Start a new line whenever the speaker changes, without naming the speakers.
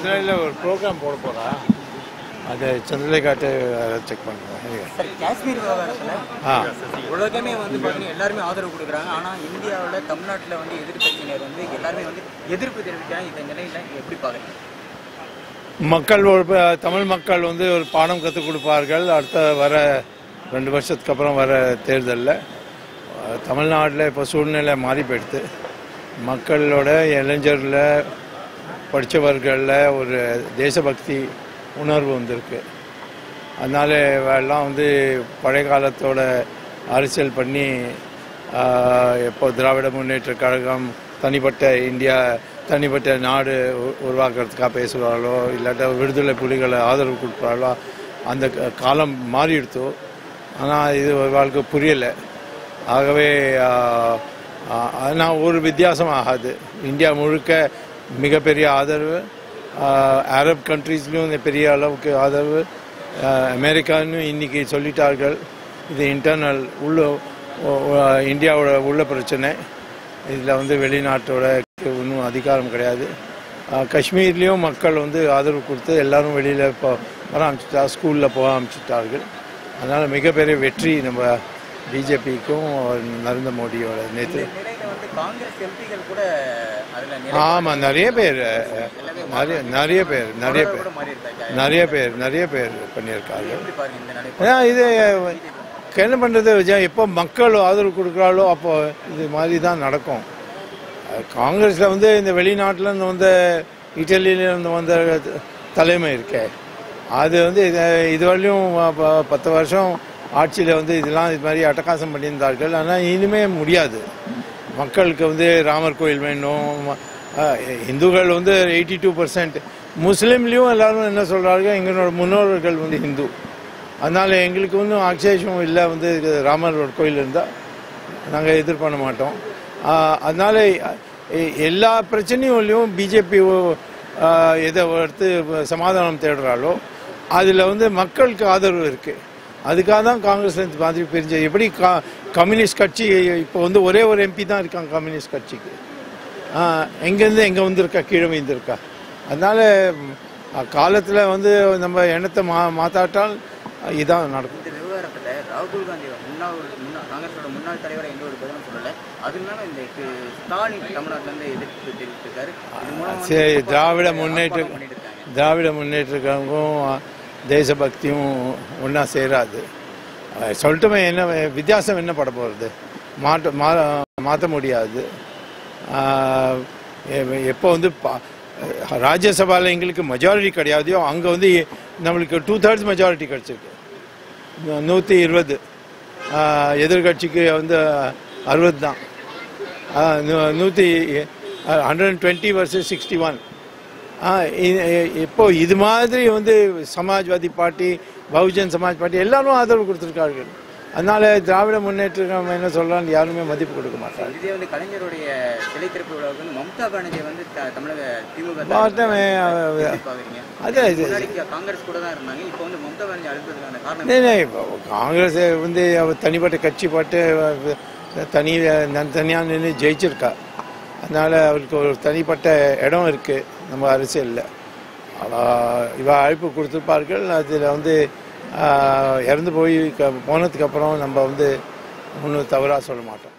மதுரையில் ஒரு ப்ரோக்ராம் போட போகிறா அது சந்திரலேகாட்டு செக் பண்ணுறேன்
சார் காஷ்மீர் விவகாரத்தில்
ஆ
உலகமே வந்து பார்த்தீங்கன்னா எல்லாருமே ஆதரவு கொடுக்குறாங்க ஆனால் இந்தியாவில் தமிழ்நாட்டில் வந்து எதிர்க்கட்சியினர் வந்து எல்லாருமே வந்து எதிர்ப்பு தெரிவிக்கிறாங்க இந்த நிலையில எப்படி பார்க்குறீங்க
மக்கள் ஒரு ப- தமிழ் மக்கள் வந்து ஒரு பாடம் கற்றுக் கொடுப்பார்கள் அடுத்த வர ரெண்டு வருஷத்துக்கு அப்புறம் வர தேர்தலில் தமிழ்நாட்டில் இப்போ சூழ்நிலை மாறி போயிடுது மக்களோட இளைஞரில் படித்தவர்களில் ஒரு தேசபக்தி உணர்வு வந்திருக்கு அதனால எல்லாம் வந்து பழைய காலத்தோட அரசியல் பண்ணி ஆஹ், எப்போ திராவிட முன்னேற்ற கழகம் தனிப்பட்ட இந்தியா தனிப்பட்ட நாடு உ- உருவாக்குறதுக்காக பேசுகிறாளோ இல்லாட்டா விடுதலை புலிகளை ஆதரவு கொடுக்குறாளோ அந்த க- காலம் மாறிடுத்தோ ஆனால் இது ஒரு வாழ்க்கை புரியலை ஆகவே ஆஹ், ஆஹ், ஆனால் ஒரு வித்தியாசம் ஆகாது இந்தியா முழுக்க மிகப்பெரிய ஆதரவு ஆஹ், அரப் கண்ட்ரீஸ்லையும் பெரிய அளவுக்கு ஆதரவு ஆஹ், அமெரிக்கான்னு இன்னைக்கு சொல்லிட்டார்கள் இது இன்டர்னல் உள்ள ஒ- ஒ- இந்தியாவோட உள்ள பிரச்சனை இதில் வந்து வெளிநாட்டோட இன்னும் அதிகாரம் கிடையாது ஆஹ், காஷ்மீர்லேயும் மக்கள் வந்து ஆதரவு கொடுத்து எல்லாரும் வெளியில் இப்போ வர ஆரம்பிச்சிட்டா ஸ்கூலில் போக ஆரம்பிச்சிட்டார்கள் அதனால் மிகப்பெரிய வெற்றி நம்ம பிஜேபிக்கும் நரேந்திர மோடியோட நேற்று
இந்த நிலையில வந்து காங்கிரஸ் எம்பிகள் கூட அதில் நிலை
ஆமாம் நிறைய பேர் நிறைய நிறைய பேர் நிறைய பேர்
கூட மாறி இருக்காங்க
நிறைய பேர் நிறைய பேர் பண்ணியிருக்காங்க
எப்படி பாருங்க இந்த நிலை
ஏன்னா இது என்ன பண்ணுறது விஜய் எப்போ மக்கள் ஆதரவு கொடுக்குறாளோ அப்போ இது மாதிரி தான் நடக்கும் காங்கிரஸில் வந்து இந்த வெளிநாட்டில் இருந்து வந்த இட்டலியில இருந்து வந்த தலைமை இருக்கே அது வந்து இது இதுவரையிலும் ப- பத்து வருஷம் ஆட்சியில் வந்து இதெல்லாம் இது மாதிரி அட்டகாசம் பண்ணியிருந்தார்கள் ஆனால் இனிமே முடியாது மக்களுக்கு வந்து ராமர் கோயில் வேணும் அஹ், இந்துக்கள் வந்து எயிட்டி டூ பர்சன்ட் முஸ்லீம்லேயும் எல்லாரும் என்ன சொல்கிறாங்க எங்களோட முன்னோர்கள் வந்து ஹிந்து அதனால் எங்களுக்கு ஒன்றும் ஆக்ஷேஷம் இல்லை வந்து இது ராமர் கோயில் இருந்தால் நாங்கள் எதிர் பண்ண மாட்டோம் ஆஹ் அதனால எ- எல்லா பிரச்சனையும் பிஜேபி எதை எடுத்து சமாதானம் தேடுறாலோ அதில் வந்து மக்களுக்கு ஆதரவு இருக்குது அதுக்காக தான் காங்கிரஸ் இந்த மாதிரி பிரிஞ்சு எப்படி கா கம்யூனிஸ்ட் கட்சி இப்போ வந்து ஒரே ஒரு எம்பி தான் இருக்காங்க கம்யூனிஸ்ட் கட்சிக்கு ஆஹ் எங்கேருந்து எங்கே வந்திருக்கா கீழே வந்திருக்கா அதனால காலத்தில் வந்து நம்ம எண்ணத்தை மா மாத்தாட்டால் இதான் நடக்கும்
இந்த விவகாரத்துல ராகுல் காந்தி முன்னாள் முன்னாள் காங்கிரஸோட முன்னாள் தலைவர் எந்த ஒரு பதிலும் சொல்லல அது இல்லாம இந்த கு- ஸ்டாலின் தமிழ்நாட்டுல இருந்து எதிர்ப்பு தெரிவித்திருக்காரு இது மூலம் வந்து
சரி திராவிட முன்னேற்ற
ஆர்ப்பாட்டம் பண்ணிட்டு இருக்காங்க
திராவிட முன்னேற்ற கழகம் தேசபக்தியும் ஒன்றா சேராது அஹ் சொல்லட்டுமே என்ன வித்தியாசம் என்ன பட போகிறது மாற்ற மா மாற்ற முடியாது ஆஹ் எ- எப்போ வந்து பா- ராஜ்யசபாவில் எங்களுக்கு மெஜாரிட்டி கிடையாதையோ அங்கே வந்து நம்மளுக்கு டூ தேர்ட்ஸ் மெஜாரிட்டி கிடச்சிருக்கு நூற்றி இருபது எதிர்கட்சிக்கு வந்து அறுபது தான் நூற்றி hundred twenty versus sixty one இப்போ இது மாதிரி வந்து சமாஜ்வாதி பார்ட்டி பகுஜன் சமாஜ் பார்ட்டி எல்லாரும் ஆதரவு கொடுத்துருக்கார்கள் அதனால திராவிட முன்னேற்ற கழகம் என்ன சொல்றான்னு யாருமே மதிப்பு கொடுக்க மாட்டாங்க
இதே வந்து கலைஞருடைய சிலை திறப்பு விழாவுக்கு வந்து மம்தா பானர்ஜி வந்து த- தமிழக திமுக
பார்த்தமே
எப்படி பாக்குறீங்க
அதே இது
முன்னாடி காங்கிரஸ் கூட தான் இருந்தாங்க இப்போ வந்து மம்தா பானர்ஜி அழுத்ததுக்கான காரணம்
நே, நே, இப்போ காங்கிரஸ் வந்து அவ தனிப்பட்ட கட்சி பாட்டு அவ தனி தனியாக நின்று ஜெயிச்சிருக்கா அதனால அவருக்கு ஒரு தனிப்பட்ட இடம் இருக்கு நம்ம அரசியலில் இவ அழைப்பு கொடுத்துருப்பார்கள் அதில் வந்து ஆஹ், இறந்து போய் க- போனதுக்கு அப்புறம் நம்ம வந்து ஒன்றும் தவறாக சொல்ல மாட்டோம்